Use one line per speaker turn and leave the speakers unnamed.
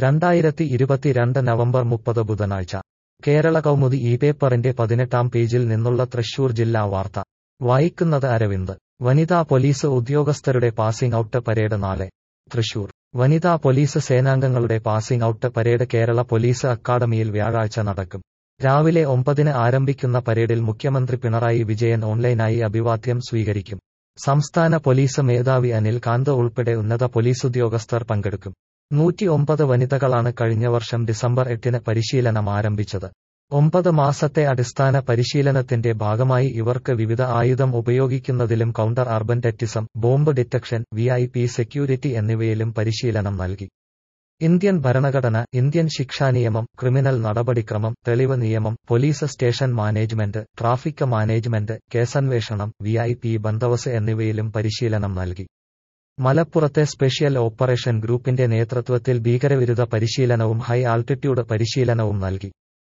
രണ്ടായിരത്തി ഇരുപത്തിരണ്ട് നവംബർ മുപ്പത് ബുധനാഴ്ച കേരള കൗമുദി ഈ പേപ്പറിന്റെ പതിനെട്ടാം പേജിൽ നിന്നുള്ള തൃശൂർ ജില്ലാ വാർത്ത വായിക്കുന്നത് അരവിന്ദ് വനിതാ പോലീസ് ഉദ്യോഗസ്ഥരുടെ പാസിംഗ് ഔട്ട് പരേഡ് നാളെ തൃശൂർ വനിതാ പോലീസ് സേനാംഗങ്ങളുടെ passing out parade Kerala police അക്കാദമിയിൽ വ്യാഴാഴ്ച നടക്കും രാവിലെ ഒമ്പതിന് ആരംഭിക്കുന്ന പരേഡിൽ മുഖ്യമന്ത്രി പിണറായി വിജയൻ ഓൺലൈനായി അഭിവാദ്യം സ്വീകരിക്കും സംസ്ഥാന പോലീസ് മേധാവി അനിൽ കാന്ത് ഉൾപ്പെടെ ഉന്നത പോലീസുദ്യോഗസ്ഥർ പങ്കെടുക്കും നൂറ്റി ഒമ്പത് വനിതകളാണ് കഴിഞ്ഞ വർഷം ഡിസംബർ എട്ടിന് പരിശീലനം ആരംഭിച്ചത് ഒമ്പത് മാസത്തെ അടിസ്ഥാന പരിശീലനത്തിന്റെ ഭാഗമായി ഇവർക്ക് വിവിധ ആയുധം ഉപയോഗിക്കുന്നതിലും counter urban terrorism bomb detection V I P security എന്നിവയിലും പരിശീലനം നൽകി ഇന്ത്യൻ ഭരണഘടന ഇന്ത്യൻ ശിക്ഷാനിയമം ക്രിമിനൽ നടപടിക്രമം തെളിവ് നിയമം police station management traffic management കേസന്വേഷണം വി ഐ പി ബന്ദോബസ് എന്നിവയിലും പരിശീലനം നൽകി മലപ്പുറത്തെ സ്പെഷ്യൽ ഓപ്പറേഷൻ ഗ്രൂപ്പിന്റെ നേതൃത്വത്തിൽ ഭീകരവിരുദ്ധ പരിശീലനവും ഹൈ ആൾട്ടിറ്റ്യൂഡ് പരിശീലനവും നൽകി